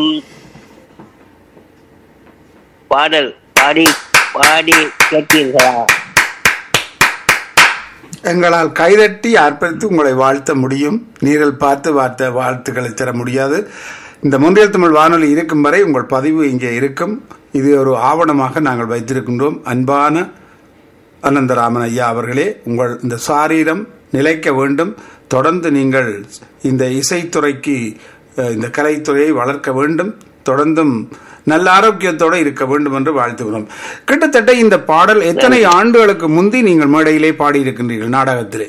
ம், பாடல் பாடி பாடி கேட்டீர்களா எங்களால் கைதட்டி ஆர்ப்பரித்து உங்களை வாழ்த்த முடியும் நீரல் பார்த்து வார்த்த வாழ்த்துக்களை தர முடியாது இந்த முன்றியல் தமிழ் வானொலி இருக்கும் வரை உங்கள் பதிவு இங்கே இருக்கும் இது ஒரு ஆவணமாக நாங்கள் வைத்திருக்கின்றோம் அன்பான அனந்தராமன் ஐயா அவர்களே உங்கள் இந்த சாரீரம் நிலைக்க வேண்டும் தொடர்ந்து நீங்கள் இந்த இசைத்துறைக்கு அஹ், இந்த கலைத்துறையை வளர்க்க வேண்டும் தொடர்ந்தும் நல்ல ஆரோக்கியத்தோடு இருக்க வேண்டும் என்று வாழ்த்துகிறோம் கிட்டத்தட்ட இந்த பாடல் எத்தனை ஆண்டுகளுக்கு முந்தி நீங்கள் மேடையிலே பாடியிருக்கின்றீர்கள் நாடகத்திலே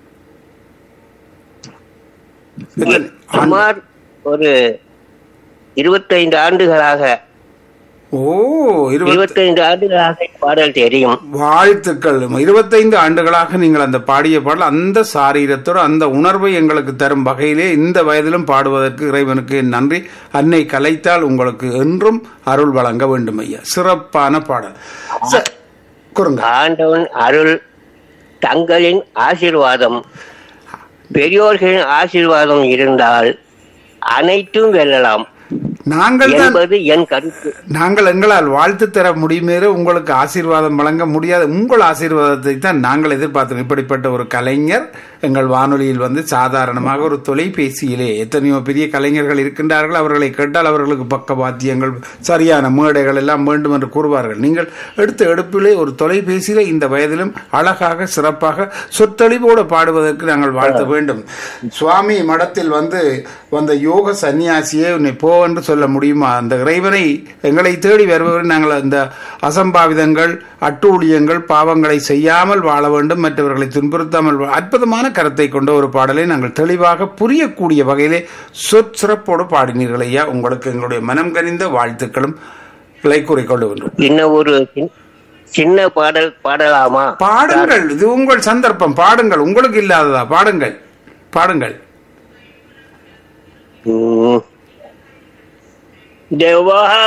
எத்தனை ஆண்டு- சுமார் ஒரு இருபத்தைந்து ஆண்டுகளாக ஓ இருபத்தி இருபத்தைந்து ஆண்டுகளாக பாடல் தெரியும் வாழ்த்துக்கள் இருபத்தைந்து ஆண்டுகளாக நீங்கள் அந்த பாடிய பாடல் அந்த சாரீரத்தோடு அந்த உணர்வை எங்களுக்கு தரும் வகையிலே இந்த வயதிலும் பாடுவதற்கு இறைவனுக்கு என் நன்றி அன்னை கலைத்தால் உங்களுக்கு என்றும் அருள் வழங்க வேண்டும் ஐயா சிறப்பான பாடல் ச- கூறுங்க ஆண்டவன் அருள் தங்களின் ஆசீர்வாதம் பெரியோர்களின் ஆசீர்வாதம் இருந்தால் அனைத்தும் வெல்லலாம் நாங்கள் தான் என்பது என் கருத்து நாங்கள் எங்களால் வாழ்த்து தர முடியுமேற உங்களுக்கு ஆசீர்வாதம் வழங்க முடியாது உங்கள் ஆசீர்வாதத்தை தான் நாங்கள் எதிர்பார்த்தோம் இப்படிப்பட்ட ஒரு கலைஞர் எங்கள் வானொலியில் வந்து சாதாரணமாக ஒரு தொலைபேசியிலே எத்தனையோ பெரிய கலைஞர்கள் இருக்கின்றார்கள் அவர்களை கேட்டால் அவர்களுக்கு பக்கவாத்தியங்கள் சரியான மேடைகள் எல்லாம் வேண்டும் என்று கூறுவார்கள் நீங்கள் எடுத்த எடுப்பிலே ஒரு தொலைபேசியிலே இந்த வயதிலும் அழகாக சிறப்பாக சொத்தொழிவோடு பாடுவதற்கு நாங்கள் வாழ்த்த வேண்டும் சுவாமி மடத்தில் வந்து வந்த யோக சன்னியாசியே உன்னை போ என்று சொல்ல முடியுமா அந்த இறைவனை எங்களை தேடி வருபவரை நாங்கள் அந்த அசம்பாவிதங்கள் அட்டூழியங்கள் பாவங்களை செய்யாமல் வாழ வேண்டும் மற்றவர்களை துன்புறுத்தாமல் வா- அற்புதமான கருத்தை கொண்ட ஒரு பாடலை நாங்கள் தெளிவாக புரியக்கூடிய வகையிலே சொற்சிறப்போடு பாடினீர்கள் ஐயா உங்களுக்கு எங்களுடைய மனம் கனிந்த வாழ்த்துக்களும் கிளை கூறிக்கொண்டு வேண்டும் இன்னும் ஒரு சின்- சின்ன பாடல் பாடலாமா பாடுங்கள் இது உங்கள் சந்தர்ப்பம் பாடுங்கள் உங்களுக்கு இல்லாததா பாடுங்கள் பாடுங்கள் உம். தேவா